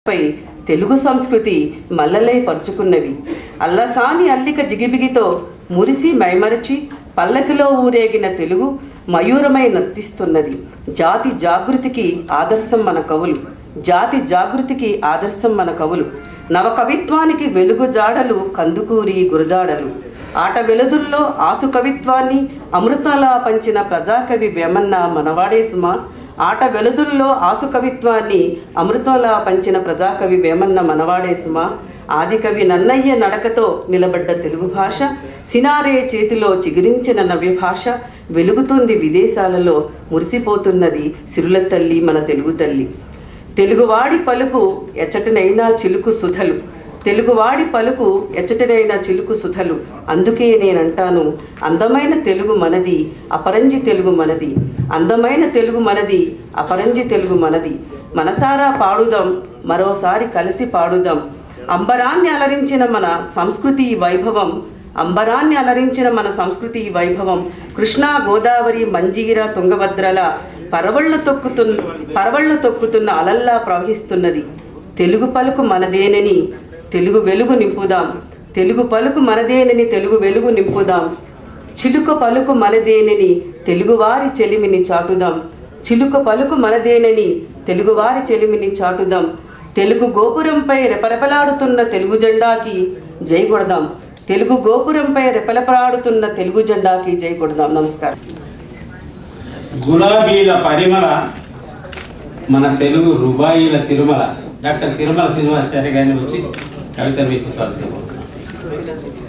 పై తెలుగు సంస్కృతి మల్లలై పరుచుకున్నవి అల్లసాని అల్లిక జిగిబిగితో మురిసి మైమరచి పల్లకిలో ఊరేగిన తెలుగు మయూరమై నర్తిస్తున్నది జాతి జాగృతికి ఆదర్శం మన కవులు జాతి జాగృతికి ఆదర్శం మన కవులు నవకవిత్వానికి వెలుగు జాడలు కందుకూరి గురజాడలు ఆట వెలుదుల్లో ఆసు కవిత్వాన్ని అమృతలా పంచిన ప్రజాకవి వేమన్న మనవాడే సుమా ఆట వెలుదుల్లో ఆసు కవిత్వాన్ని అమృతంలా పంచిన ప్రజాకవి వేమన్న మనవాడే సుమా ఆదికవి నన్నయ్య నడకతో నిలబడ్డ తెలుగు భాష సినారే చేతిలో చిగురించిన నవ్య భాష వెలుగుతుంది విదేశాలలో మురిసిపోతున్నది సిరుల తల్లి మన తెలుగు తల్లి తెలుగువాడి పలుకు ఎచ్చటనైనా చిలుకు సుధలు తెలుగువాడి పలుకు ఎచ్చటనైనా చిలుకు సుధలు అందుకే నేనంటాను అందమైన తెలుగు మనది అపరంజి తెలుగు మనది అందమైన తెలుగు మనది అపరంజి తెలుగు మనది మనసారా పాడుదాం మరోసారి కలిసి పాడుదాం అంబరాన్ని అలరించిన మన సంస్కృతి వైభవం అంబరాన్ని అలరించిన మన సంస్కృతి వైభవం కృష్ణా గోదావరి మంజీర తుంగభద్రల పరవళ్ళు తొక్కుతున్న పరవళ్ళు తొక్కుతున్న అలల్లా ప్రవహిస్తున్నది తెలుగు పలుకు మనదేనని తెలుగు వెలుగు నింపుదాం తెలుగు పలుకు మనదేనని తెలుగు వెలుగు నింపుదాం చిలుక పలుకు మనదేనని తెలుగువారి చెలిమిని చాటుదాం చిలుక పలుకు మనదేనని తెలుగువారి చెలిమిని చాటుదాం తెలుగు గోపురంపై రెపరెపలాడుతున్న తెలుగు జెండాకి జై కొడదాం తెలుగు గోపురంపై రెపరెపలాడుతున్న తెలుగు జెండాకి జై కొడదాం నమస్కారం గులాబీల పరిమళ మన తెలుగు రుబాయిల తిరుమల డాక్టర్ తిరుమల శ్రీనివాసాచార్య గారిని వచ్చి కవిత మీకు స్వాగతం